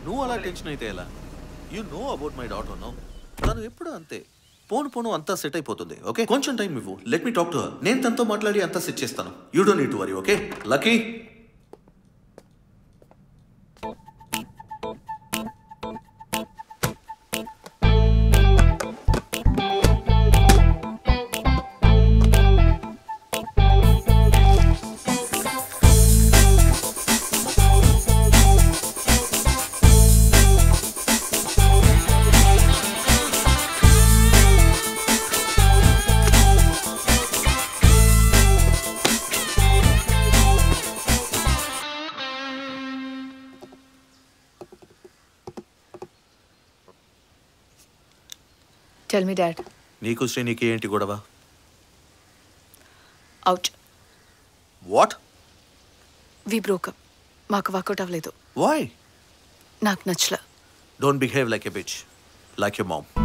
నువ్వు అలా టెన్షన్ అయితే ఎలా you know about my daughter no తను ఎప్పుడు అంతే పోను పోను అంతా సెట్ అయిపోతుంది ఓకే కొంచెం టైం ఇవ్వు లెట్ మీ టాక్ టు నేను తనతో మాట్లాడి అంతా సెట్ చేస్తాను you don't need to worry okay Lucky tell me dad నీకు శ్రేణికి ఏంటి గొడవ అవుట్ వాట్ వి బ్రోకప్ మాకు వర్కౌట్ అవ్వలేదు వై నాకు నచ్చల don't behave like a bitch like a mom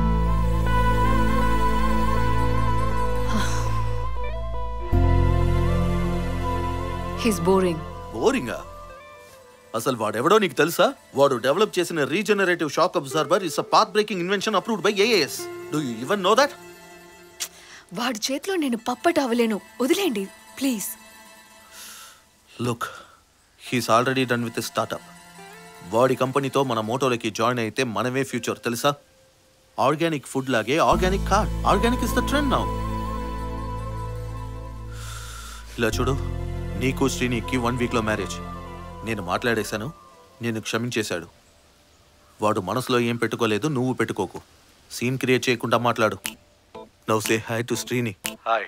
he's boring బోరింగా అసలు వాడెవడో నీకు తెలుసా వాడు డెవలప్ చేసిన regenerative shock absorber is a path breaking invention approved by AAS do you even know that వాడి చేతిలో నేను పప్పట్ అవ్వలేను వదిలేయండి please look he's already done with startup వాడి కంపెనీతో మన మోటోలకి జాయిన్ అయితే మనమే ఫ్యూచర్ తెలుసా ఆర్గానిక్ ఫుడ్ లాగే organic car organic is the trend now ఇలా చూడు నీకు శ్రీనికి వన్ వీక్లో మ్యారేజ్ నేను మాట్లాడేశాను నేను క్షమించేశాడు వాడు మనసులో ఏం పెట్టుకోలేదు నువ్వు పెట్టుకోకు సీన్ క్రియేట్ చేయకుండా మాట్లాడు now say hi to Srini hi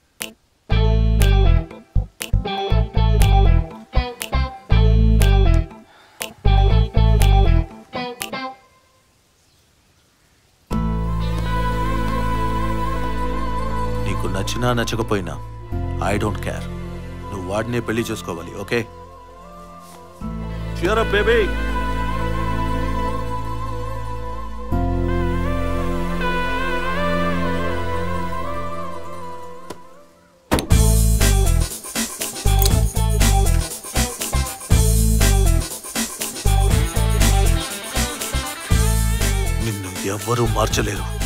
నీకు నచ్చినా నచ్చకపోయినా ఐ డోంట్ కేర్ నువ్వు వాడినే పెళ్లి చేసుకోవాలి ఓకే Cheer up, baby! నిన్ను ఎవ్వరూ మార్చలేరు